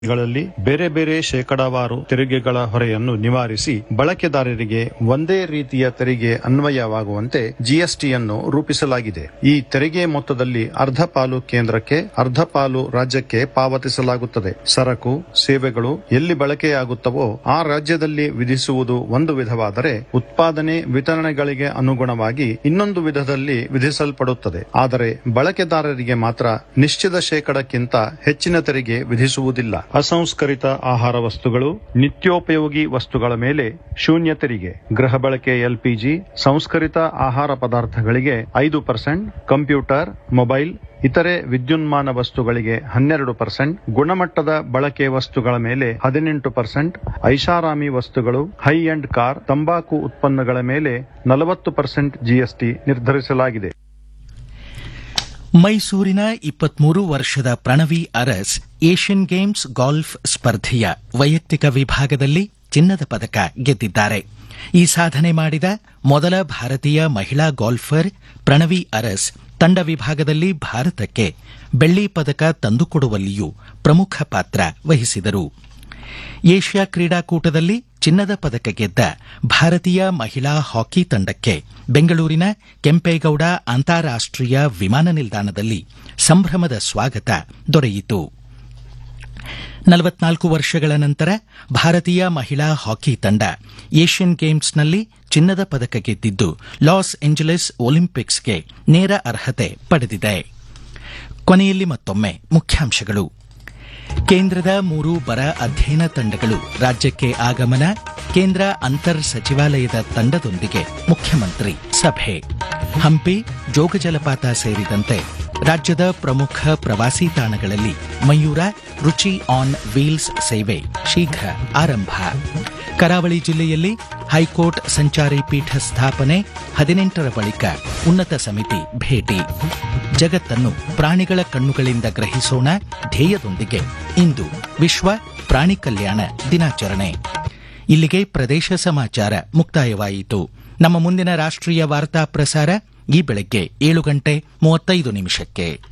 ಗಳಲ್ಲಿ ಬೇರೆ ಬೇರೆ ಶೇಕಡಾವಾರು ತೆರಿಗೆಗಳ ಹೊರೆಯನ್ನು ನಿವಾರಿಸಿ ಬಳಕೆದಾರರಿಗೆ ಒಂದೇ ರೀತಿಯ ತೆರಿಗೆ ಅನ್ವಯವಾಗುವಂತೆ ಜಿಎಸ್ಟಿಯನ್ನು ರೂಪಿಸಲಾಗಿದೆ ಈ ತೆರಿಗೆ ಮೊತ್ತದಲ್ಲಿ ಅರ್ಧ ಪಾಲು ಕೇಂದ್ರಕ್ಕೆ ಅರ್ಧ ಪಾಲು ರಾಜ್ಯಕ್ಕೆ ಪಾವತಿಸಲಾಗುತ್ತದೆ ಸರಕು ಸೇವೆಗಳು ಎಲ್ಲಿ ಬಳಕೆಯಾಗುತ್ತವೋ ಆ ರಾಜ್ಯದಲ್ಲಿ ವಿಧಿಸುವುದು ಒಂದು ವಿಧವಾದರೆ ಉತ್ಪಾದನೆ ವಿತರಣೆಗಳಿಗೆ ಅನುಗುಣವಾಗಿ ಇನ್ನೊಂದು ವಿಧದಲ್ಲಿ ವಿಧಿಸಲ್ಪಡುತ್ತದೆ ಆದರೆ ಬಳಕೆದಾರರಿಗೆ ಮಾತ್ರ ನಿಶ್ಚಿತ ಶೇಕಡಕ್ಕಿಂತ ಹೆಚ್ಚಿನ ತೆರಿಗೆ ವಿಧಿಸುವುದಿಲ್ಲ ಅಸಂಸ್ಕರಿತ ಆಹಾರ ವಸ್ತುಗಳು ನಿತ್ಯೋಪಯೋಗಿ ವಸ್ತುಗಳ ಮೇಲೆ ಶೂನ್ಯ ತೆರಿಗೆ ಗೃಹ ಬಳಕೆ ಎಲ್ಪಿಜಿ ಸಂಸ್ಕರಿತ ಆಹಾರ ಪದಾರ್ಥಗಳಿಗೆ ಐದು ಪರ್ಸೆಂಟ್ ಕಂಪ್ಯೂಟರ್ ಮೊಬೈಲ್ ಇತರೆ ವಿದ್ಯುನ್ಮಾನ ವಸ್ತುಗಳಿಗೆ ಹನ್ನೆರಡು ಪರ್ಸೆಂಟ್ ಗುಣಮಟ್ಟದ ಬಳಕೆ ವಸ್ತುಗಳ ಮೇಲೆ ಹದಿನೆಂಟು ಪರ್ಸೆಂಟ್ ಐಷಾರಾಮಿ ವಸ್ತುಗಳು ಹೈ ಎಂಡ್ ಕಾರ್ ತಂಬಾಕು ಉತ್ಪನ್ನಗಳ ಮೇಲೆ ನಲವತ್ತು ಪರ್ಸೆಂಟ್ ಜಿಎಸ್ಟಿ ನಿರ್ಧರಿಸಲಾಗಿದೆ ಮೈಸೂರಿನ ಇಪ್ಪತ್ಮೂರು ವರ್ಷದ Pranavi Urs Asian Games golf ಸ್ಪರ್ಧೆಯ ವೈಯಕ್ತಿಕ ವಿಭಾಗದಲ್ಲಿ ಚಿನ್ನದ ಪದಕ ಗೆದ್ದಿದ್ದಾರೆ ಈ ಸಾಧನೆ ಮಾಡಿದ ಮೊದಲ ಭಾರತೀಯ ಮಹಿಳಾ ಗಾಲ್ಫರ್ ಪ್ರಣವಿ ಅರಸ್ ತಂಡ ವಿಭಾಗದಲ್ಲಿ ಭಾರತಕ್ಕೆ ಬೆಳ್ಳಿ ಪದಕ ತಂದುಕೊಡುವಲ್ಲಿಯೂ ಪ್ರಮುಖ ಪಾತ್ರ ವಹಿಸಿದರು ಏಷ್ಯಾ ಕ್ರೀಡಾಕೂಟದಲ್ಲಿ ಚಿನ್ನದ ಪದಕ ಗೆದ್ದ ಭಾರತೀಯ ಮಹಿಳಾ ಹಾಕಿ ತಂಡಕ್ಕೆ ಬೆಂಗಳೂರಿನ ಕೆಂಪೇಗೌಡ ಅಂತಾರಾಷ್ಟೀಯ ವಿಮಾನ ನಿಲ್ದಾಣದಲ್ಲಿ ಸಂಭ್ರಮದ ಸ್ವಾಗತ ದೊರೆಯಿತು ನಲವತ್ನಾಲ್ಕು ವರ್ಷಗಳ ನಂತರ ಭಾರತೀಯ ಮಹಿಳಾ ಹಾಕಿ ತಂಡ ಏಷ್ಯನ್ ಗೇಮ್ಸ್ನಲ್ಲಿ ಚಿನ್ನದ ಪದಕ ಗೆದ್ದಿದ್ದು ಲಾಸ್ ಏಂಜಲೀಸ್ ಒಲಿಂಪಿಕ್ಸ್ಗೆ ನೇರ ಅರ್ಹತೆ ಪಡೆದಿದೆ ಕೊನೆಯಲ್ಲಿ ಮತ್ತೊಮ್ಮೆ ಮುಖ್ಯಾಂಶಗಳು ಕೇಂದ್ರದ ಮೂರು ಬರ ಅಧ್ಯಯನ ತಂಡಗಳು ರಾಜ್ಯಕ್ಕೆ ಆಗಮನ ಕೇಂದ್ರ ಅಂತರ್ ಸಚಿವಾಲಯದ ತಂಡದೊಂದಿಗೆ ಮುಖ್ಯಮಂತ್ರಿ ಸಭೆ ಹಂಪಿ ಜೋಗ ಜಲಪಾತ ಸೇರಿದಂತೆ ರಾಜ್ಯದ ಪ್ರಮುಖ ಪ್ರವಾಸಿ ತಾಣಗಳಲ್ಲಿ ಮಯೂರ ರುಚಿ ಆನ್ ವೀಲ್ಸ್ ಸೇವೆ ಶೀಘ್ರ ಆರಂಭ ಕರಾವಳಿ ಜಿಲ್ಲೆಯಲ್ಲಿ ಹೈಕೋರ್ಟ್ ಸಂಚಾರಿ ಪೀಠ ಸ್ಥಾಪನೆ ಹದಿನೆಂಟರ ಬಳಿಕ ಉನ್ನತ ಸಮಿತಿ ಭೇಟಿ ಜಗತ್ತನ್ನು ಪ್ರಾಣಿಗಳ ಕಣ್ಣುಗಳಿಂದ ಗ್ರಹಿಸೋಣ ಧ್ಯೇಯದೊಂದಿಗೆ ಇಂದು ವಿಶ್ವ ಪ್ರಾಣಿ ಕಲ್ಯಾಣ ದಿನಾಚರಣೆ ಇಲ್ಲಿಗೆ ಪ್ರದೇಶ ಸಮಾಚಾರ ಮುಕ್ತಾಯವಾಯಿತು ನಮ್ಮ ಮುಂದಿನ ರಾಷ್ಟ್ರೀಯ ವಾರ್ತಾ ಪ್ರಸಾರ ಈ ಬೆಳಗ್ಗೆ ಏಳು ಗಂಟೆ ಮೂವತ್ತೈದು ನಿಮಿಷಕ್ಕೆ